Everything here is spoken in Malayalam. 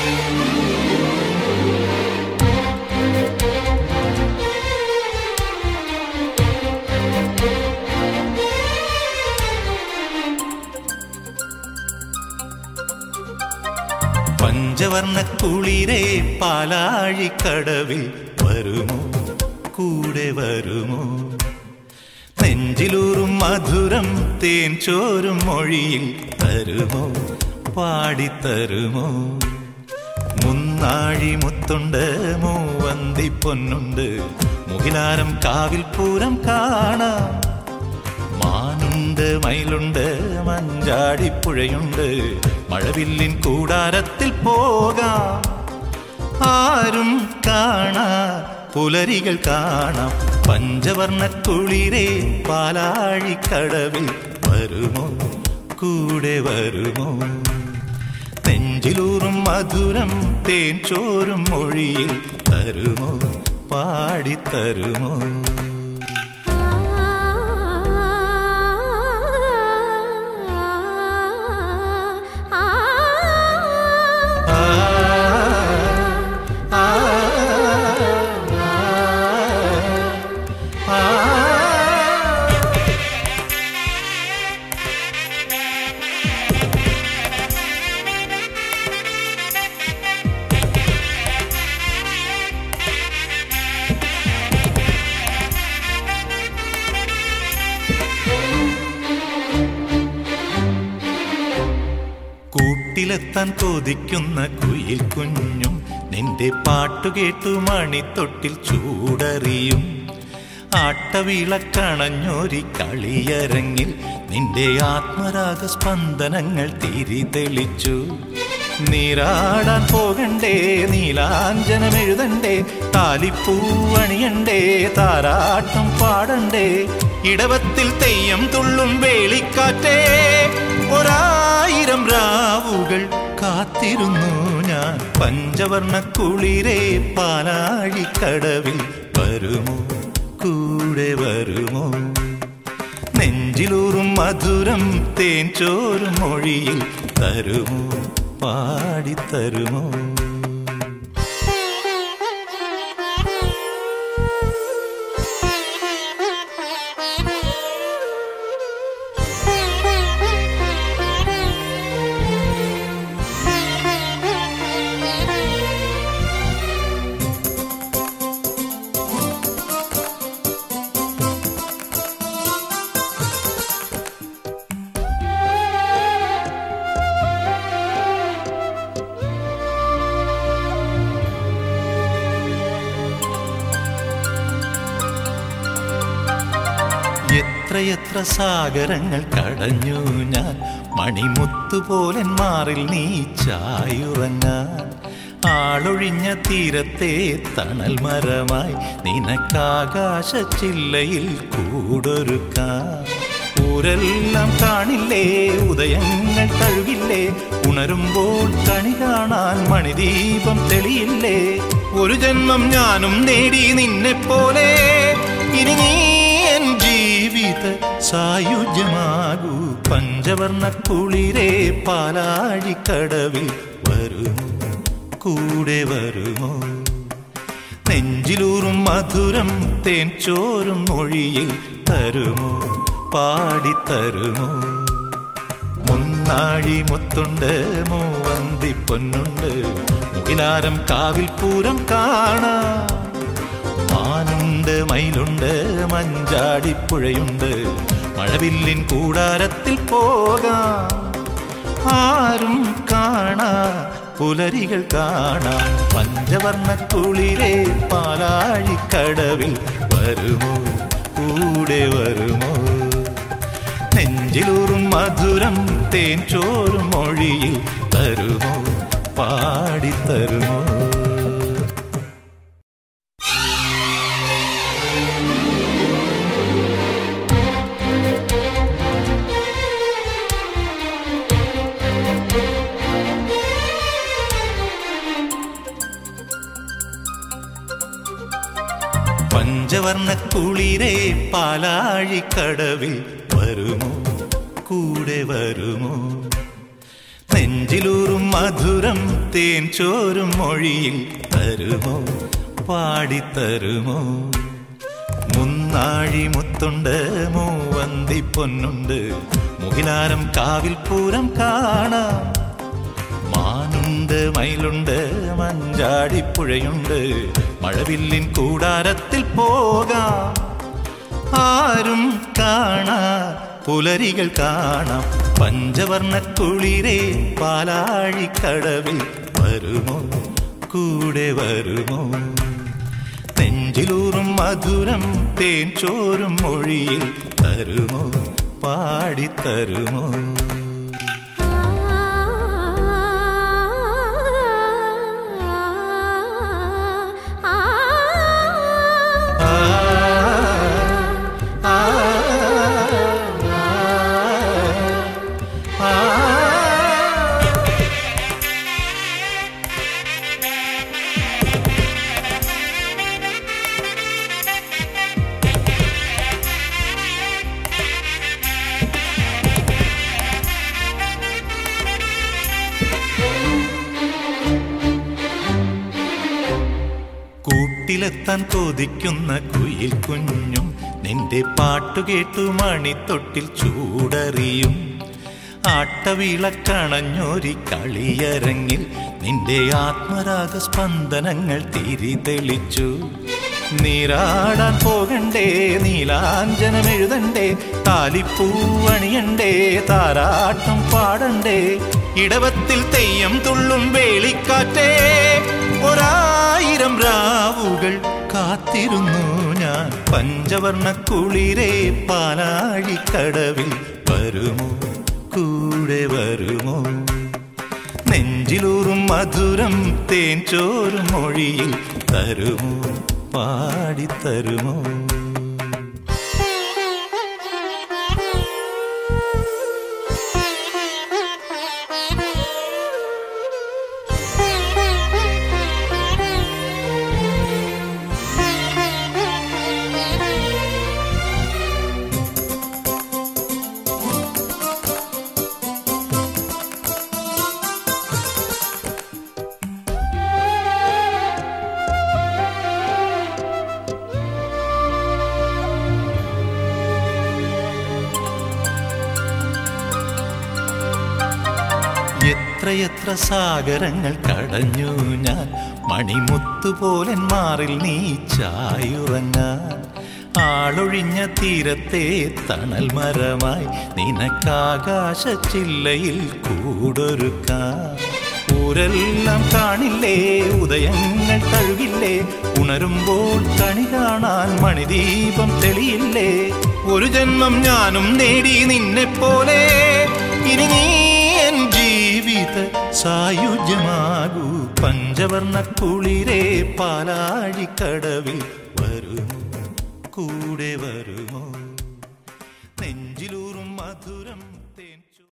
പഞ്ചവർണ്ണ കുളിരേ പാലാഴിക്കടവിൽ വരുമോ കൂടെ വരുമോ നെഞ്ചിലൂറും മധുരം തേൻ ചോരും മൊഴിയിൽ തരുമോ പാടിത്തരുമോ മുന്നാഴി മുത്തുണ്ട് മൂവന്തി പൊന്നുണ്ട് മുകിലാരം കാവിൽ പൂരം കാണാം മാനുണ്ട് മയിലുണ്ട് മഞ്ചാടിപ്പുഴയുണ്ട് മഴവില്ലിൻ കൂടാരത്തിൽ പോകാം ആരും കാണാ പുലരികൾ കാണാം പഞ്ചവർണ്ണ കുളിരേ പാലാഴിക്കടവിൽ വരുമോ കൂടെ വരുമോ നെഞ്ചിലൂറും മധുരം തേൻ ചോരും മൊഴിയിൽ തരുമോ പാടിത്തരുമോ ആ, ആ, ആ, ആ. കൂട്ടിലെത്താൻ കൊതിക്കുന്ന കുയിൽ കുഞ്ഞും നിന്റെ പാട്ടു കേട്ടു മണിത്തൊട്ടിൽ ചൂടറിയും ആട്ടവിളക്കണഞ്ഞൊരി കളിയരങ്ങിൽ നിന്റെ ആത്മരാഗ സ്പന്ദനങ്ങൾ തിരിതെളിച്ചു നീരാടാൻ പോകണ്ടേ നീലാഞ്ജനമെഴുതണ്ടേ താലിപ്പൂവണിയണ്ടേ താരാട്ടം പാടണ്ടേ ഇടവത്തിൽ തെയ്യം തുള്ളും വേളിക്കാറ്റേ ഒരായിരം രാവുകൾ കാത്തിരുന്നു ഞാൻ പഞ്ചവർണ്ണ കുളിരേ പാലാഴിക്കടവിൽ വരുമോ കൂടെ വരുമോ നെഞ്ചിലൂറും മധുരം തേൻ ചോരും മൊഴിയിൽ തരുമോ പാടിത്തരുമോ എത്രയെത്ര സാഗരങ്ങൾ കടഞ്ഞു ഞാൻ മണിമുത്തുപോലൻ മാറിൽ നീ ചായുറങ്ങാൻ ആളൊഴിഞ്ഞ തീരത്തെ തണൽ മരമായി നിനക്കാകാശ ചില്ലയിൽ കൂടൊരുക്കാം ഊരെല്ലാം കാണില്ലേ ഉദയങ്ങൾ കഴുകില്ലേ ഉണരുമ്പോൾ കണി കാണാൻ മണിദീപം തെളിയില്ലേ ഒരു ജന്മം ഞാനും നേടി നിന്നെ പോലെ ഇനി നീ എൻ ജീവിത സായുജ്യമാകൂ പഞ്ചവർണ്ണ കുളിരേ പാലാഴിക്കടവിൽ വരുമോ കൂടെ വരുമോ നെഞ്ചിലൂറും മധുരം തേൻ ചോരും മൊഴിയിൽ തരുമോ പാടിത്തരുമോ മുന്നാഴി മുത്തുണ്ട് മൂവന്തി പൊന്നുണ്ട് മുകിലാരം കാവിൽ പൂരം കാണാം മാനുണ്ട് മയിലുണ്ട് മഞ്ചാടിപ്പുഴയുണ്ട് മഴവില്ലിൻ കൂടാരത്തിൽ പോകാം ആരും കാണാ പുലരികൾ കാണാം പഞ്ചവർണ്ണ കുളിരേ പാലാഴിക്കടവിൽ വരുമോ കൂടെ വരുമോ നെഞ്ചിലൂറും മധുരം തേൻ ചോറും മൊഴിയിൽ തരുമോ പാടിത്തരുമോ പഞ്ചവർണ്ണ കുളിരേ പാലാഴിക്കടവിൽ വരുമോ കൂടെ വരുമോ നെഞ്ചിലൂറും മധുരം തേൻ ചോരും മൊഴിയിൽ തരുമോ പാടിത്തരുമോ മുന്നാഴി മുത്തുണ്ട് മൂവന്തി പൊന്നുണ്ട് മുകിലാരം കാവിൽ പൂരം കാണാം മാനുണ്ട് മയിലുണ്ട് മഞ്ചാടിപ്പുഴയുണ്ട് മഴവില്ലിൻ കൂടാരത്തിൽ പോകാം ആരും കാണാ പുലരികൾ കാണാം പഞ്ചവർണ്ണ കുളിരേ പാലാഴിക്കടവിൽ വരുമോ കൂടെ വരുമോ നെഞ്ചിലൂറും മധുരം തേൻ ചോരും മൊഴിയിൽ തരുമോ പാടിത്തരുമോ ആ, ആ, ആ, ആ. കൂട്ടിലെത്താൻ കൊതിക്കുന്ന കുയിൽ കുഞ്ഞും നിന്റെ പാട്ടു കേട്ടു മണിത്തൊട്ടിൽ ചൂടറിയും ആട്ടവിളക്കണഞ്ഞൊരി കളിയരങ്ങിൽ നിന്റെ ആത്മരാഗ സ്പന്ദനങ്ങൾ തിരിതെളിച്ചു നീരാടാൻ പോകണ്ടേ നീലാഞ്ജനമെഴുതണ്ടേ താലിപ്പൂവണിയണ്ടേ താരാട്ടം പാടണ്ടേ ഇടവത്തിൽ തെയ്യം തുള്ളും വേളിക്കാറ്റേ ഒരായിരം രാവുകൾ കാത്തിരുന്നു ഞാൻ പഞ്ചവർണ്ണ കുളിരേ പാലാഴിക്കടവിൽ വരുമോ കൂടെ വരുമോ നെഞ്ചിലൂറും മധുരം തേൻ ചോറും മൊഴിയിൽ തരുമോ പാടിത്തരുമോ എത്രയെത്ര സാഗരങ്ങൾ കടഞ്ഞു ഞാൻ മണിമുത്തുപോലൻ മാറിൽ നീ ചായുറങ്ങാൻ ആളൊഴിഞ്ഞ തീരത്തെ തണൽ മരമായി നിനക്കാകാശ ചില്ലയിൽ കൂടൊരുക്കാം ഊരെല്ലാം കാണില്ലേ ഉദയങ്ങൾ കഴുകില്ലേ ഉണരുമ്പോൾ കണി കാണാൻ മണിദീപം തെളിയില്ലേ ഒരു ജന്മം ഞാനും നേടി നിന്നെ പോലെ ഇനി നീ എൻ ജീവിത സായുജ്യമാകൂ പഞ്ചവർണ്ണ കുളിരേ പാലാഴിക്കടവിൽ വരുമോ കൂടെ വരുമോ നെഞ്ചിലൂറും മധുരം